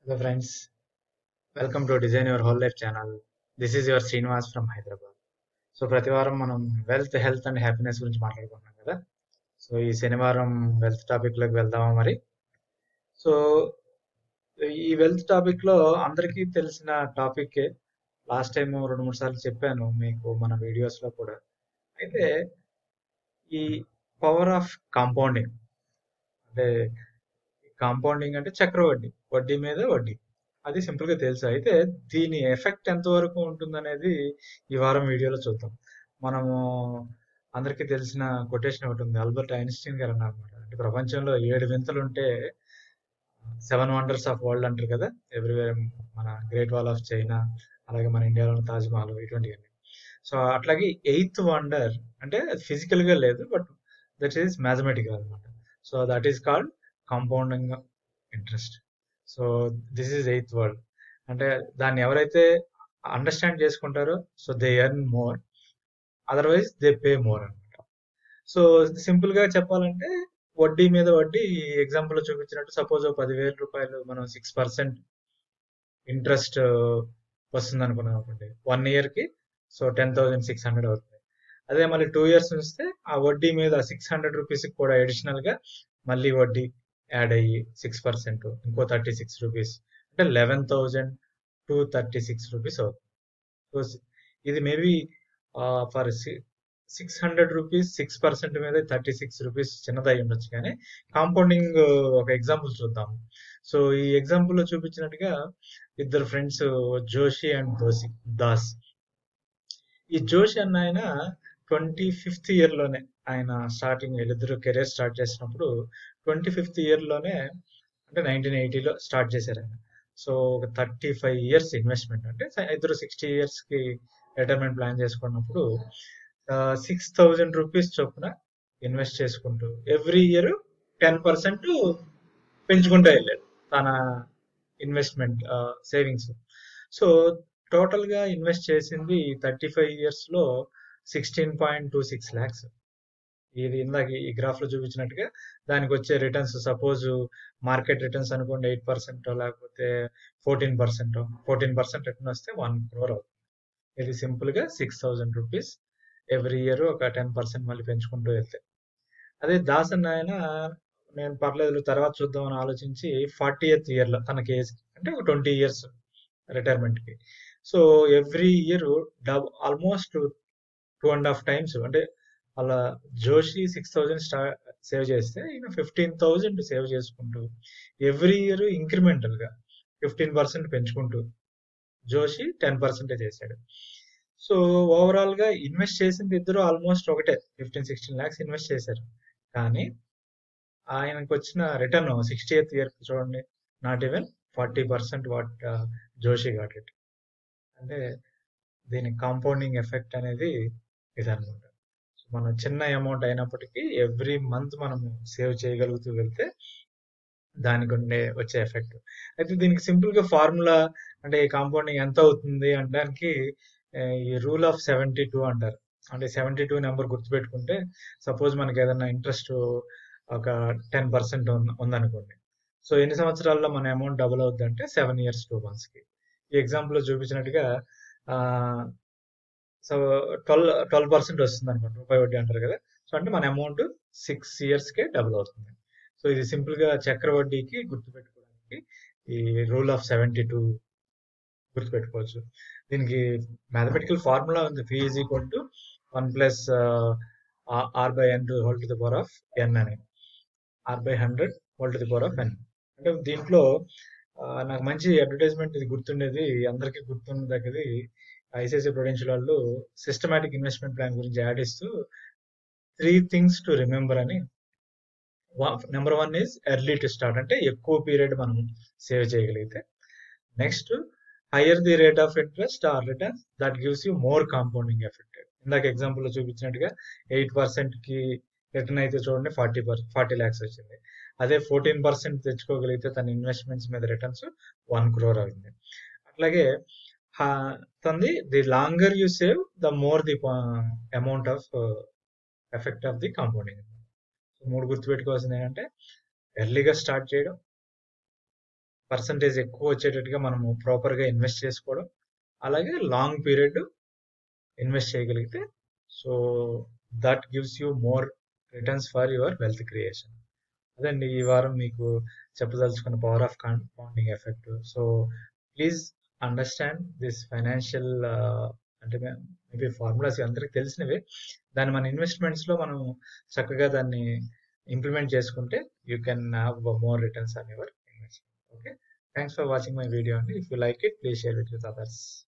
Hello friends, welcome to Design Your Whole Life channel. This is your Srinivas from Hyderabad. So ప్రతి వారం మనం wealth health and happiness గురించి మాట్లాడుకుంటున్నాం కదా so ఈ శనివారం వెల్త్ టాపిక్ లోకి వెళ్దామా మరి సో ఈ వెల్త్ టాపిక్ లో అందరికీ తెలిసిన టాపిక్ లాస్ట్ టైం రెండు మూడు సార్లు చెప్పాను మీకు మన వీడియోస్ లో కూడా అయితే ఈ పవర్ ఆఫ్ కాంపౌండింగ్ అంటే కాంపౌండింగ్ అంటే చక్రవడ్డీ వడ్డీ మీద వడ్డీ అది సింపుల్ గా తెలుసు అయితే దీని ఎఫెక్ట్ ఎంత వరకు ఉంటుందనేది ఈ వారం వీడియోలో చూద్దాం మనము అందరికీ తెలిసిన కొటేషన్ ఒకటి ఉంది ఆల్బర్ట్ ఐన్స్టీన్ గారు అన్నారు అనమాట అంటే ప్రపంచంలో ఏడు వింతలు ఉంటే సెవెన్ వండర్స్ ఆఫ్ వరల్డ్ అంటారు కదా ఎవ్రీవేర్ మన గ్రేట్ వాల్ ఆఫ్ చైనా అలాగే మన ఇండియాలో తాజ్ మహల్ ఇటువంటివన్నీ సో అట్లాగే ఎయిత్ వండర్ అంటే ఫిజికల్ గా లేదు బట్ దట్ ఈస్ మ్యాథమెటికల్ అనమాట so that is called compounding interest so this is eighth word అంటే దాన్ని ఎవరైతే అండర్స్టాండ్ చేసుకుంటారో so they earn more otherwise they pay more అనమాట సో సింపుల్ గా చెప్పాలంటే వడ్డీ మీద వడ్డీ ఎగ్జాంపుల్ లో చూపించినట్టు సపోజ్ పదివేల రూపాయలు మనం సిక్స్ పర్సెంట్ ఇంట్రెస్ట్ వస్తుంది అనుకున్నాం అనుకోండి వన్ ఇయర్ కి so ten thousand six hundred అవుతుంది అదే మళ్ళీ టూ ఇయర్స్ ఉంచితే ఆ వడ్డీ మీద సిక్స్ హండ్రెడ్ రూపీస్ కూడా అడిషనల్ గా మళ్ళీ వడ్డీ యాడ్ అయ్యి సిక్స్ పర్సెంట్ ఇంకో థర్టీ సిక్స్ రూపీస్ అంటే eleven thousand two thirty six rupees అవుతుంది సో ఇది maybe for six hundred rupees six percent మీద థర్టీ సిక్స్ రూపీస్ చిన్నదై ఉండొచ్చు కానీ కాంపౌండింగ్ ఒక ఎగ్జాంపుల్ చూద్దాం సో ఈ ఎగ్జాంపుల్ లో చూపించినట్టుగా ఇద్దరు ఫ్రెండ్స్ జోషి అండ్ దోసి దాస్ ఈ జోషి అన్న ఆయన ట్వంటీ ఫిఫ్త్ ఇయర్ లోనే ఆయన స్టార్టింగ్ వీళ్ళిద్దరు కెరీర్ స్టార్ట్ చేసినప్పుడు ట్వంటీ ఫిఫ్త్ ఇయర్ లోనే అంటే నైన్టీన్ ఎయిటీలో స్టార్ట్ చేశారు ఆయన సో ఒక థర్టీ ఫైవ్ ఇయర్స్ ఇన్వెస్ట్మెంట్ అంటే ఇద్దరు సిక్స్టీ ఇయర్స్ కి రిటైర్మెంట్ ప్లాన్ చేసుకున్నప్పుడు సిక్స్ థౌజండ్ రూపీస్ చొప్పున ఇన్వెస్ట్ చేసుకుంటూ ఎవ్రీ ఇయర్ టెన్ పర్సెంట్ పెంచుకుంటూ వెళ్ళాడు తన ఇన్వెస్ట్మెంట్ సేవింగ్స్ సో టోటల్ గా ఇన్వెస్ట్ చేసింది థర్టీ ఫైవ్ ఇయర్స్ లో sixteen point two six lakhs ఇది ఇందాక ఈ గ్రాఫ్ లో చూపించినట్టుగా దానికి వచ్చే రిటర్న్స్ సపోజ్ మార్కెట్ రిటర్న్స్ అనుకోండి ఎయిట్ పర్సెంట్ లేకపోతే fourteen percent fourteen percent return వస్తే వన్ క్రోర్ అవుతుంది ఇది సింపుల్ గా six thousand rupees every year ఒక టెన్ పర్సెంట్ మళ్ళీ పెంచుకుంటూ వెళ్తే అదే దాసన్ ఆయన నేను పర్లేదు తర్వాత చూద్దామని ఆలోచించి ఫార్టీ ఎయిత్ ఇయర్ లో తనకి ఏజ్ అంటే ఒక ట్వంటీ ఇయర్స్ రిటైర్మెంట్ కి so every year dub almost two and half times అంటే అలా Joshi six thousand star save చేస్తే ఈయన ఫిఫ్టీన్ థౌజండ్ సేవ్ చేసుకుంటూ ఎవ్రీ ఇయర్ ఇంక్రిమెంటల్ గా ఫిఫ్టీన్ పర్సెంట్ పెంచుకుంటూ జోషి టెన్ పర్సెంటే చేశాడు సో ఓవరాల్ గా ఇన్వెస్ట్ చేసింది ఇద్దరు ఆల్మోస్ట్ ఒకటే ఫిఫ్టీన్ సిక్స్టీన్ ల్యాక్స్ ఇన్వెస్ట్ చేశారు కానీ ఆయనకు వచ్చిన రిటర్న్ సిక్స్టీ ఎయిత్ ఇయర్ చూడండి not even forty percent what Joshi got it అంటే దీని కాంపౌండింగ్ ఎఫెక్ట్ అనేది ఇదనమాట మన చిన్న అమౌంట్ అయినప్పటికీ ఎవ్రీ మంత్ మనం సేవ్ చేయగలుగుతూ వెళ్తే దానికి ఉండే వచ్చే ఎఫెక్ట్ అయితే దీనికి సింపుల్ గా ఫార్ములా అంటే కాంపౌండింగ్ ఎంత అవుతుంది అనడానికి ఈ రూల్ ఆఫ్ సెవెంటీ టూ అంటారు అంటే సెవెంటీ టూ నెంబర్ గుర్తుపెట్టుకుంటే సపోజ్ మనకి ఏదైనా ఇంట్రెస్ట్ ఒక టెన్ పర్సెంట్ ఉందనుకోండి సో ఎన్ని సంవత్సరాల్లో మన అమౌంట్ డబుల్ అవుద్ది అంటే సెవెన్ ఇయర్స్ టూ మంత్స్ కి ఈ ఎగ్జాంపుల్ లో చూపించినట్టుగా సో ట్వెల్వ్ ట్వెల్వ్ పర్సెంట్ వస్తుంది అనుకోండి రూపాయి వడ్డీ అంటారు కదా సో అంటే మన అమౌంట్ సిక్స్ ఇయర్స్ కే డబుల్ అవుతుంది సో ఇది సింపుల్ గా చక్ర వడ్డీకి గుర్తుపెట్టుకోవడానికి ఈ రూల్ ఆఫ్ సెవెంటీ టూ గుర్తుపెట్టుకోవచ్చు దీనికి మ్యాథమెటికల్ ఫార్ములా ఉంది P is equal to one plus R by N to whole to the power of N అని R by hundred whole to the power of N అంటే దీంట్లో నాకు మంచి advertisement ఇది గుర్తుండేది అందరికీ గుర్తున్న దగ్గరది ఐసిఐసి ప్రొడెన్షియల్ వాళ్ళు సిస్టమాటిక్ ఇన్వెస్ట్మెంట్ ప్లాన్ గురించి యాడ్ ఇస్తూ త్రీ థింగ్స్ టు రిమెంబర్ అని number one is early to start అంటే ఎక్కువ పీరియడ్ మనం సేవ్ చేయగలిగితే next higher the rate of interest or return that gives you more compounding effect ఇందాక example లో చూపించినట్టుగా ఎయిట్ పర్సెంట్ కి రిటర్న్ అయితే చూడండి ఫార్టీ ఫార్టీ ల్యాక్స్ వచ్చింది అదే ఫోర్టీన్ పర్సెంట్ తెచ్చుకోగలిగితే తన ఇన్వెస్ట్మెంట్స్ మీద రిటర్న్స్ వన్ క్రోర్ అయింది అట్లాగే తంది the longer you save the more the amount of effect of the compounding మూడు గుర్తుపెట్టుకోవాల్సింది ఏంటంటే ఎర్లీగా స్టార్ట్ చేయడం పర్సంటేజ్ ఎక్కువ వచ్చేటట్టుగా మనము ప్రాపర్గా ఇన్వెస్ట్ చేసుకోవడం అలాగే లాంగ్ పీరియడ్ ఇన్వెస్ట్ చేయగలిగితే so that gives you more returns for your wealth creation అదండి ఈ వారం మీకు చెప్పదలుచుకున్న power of compounding effect so please understand this financial అంటే మేబీ ఫార్ములాస్ అందరికి తెలిసినవే దాన్ని మన ఇన్వెస్ట్మెంట్స్ లో మనం చక్కగా దాన్ని ఇంప్లిమెంట్ చేసుకుంటే you can have more returns on your investment okay thanks for watching my video అండి if you like it please share with with others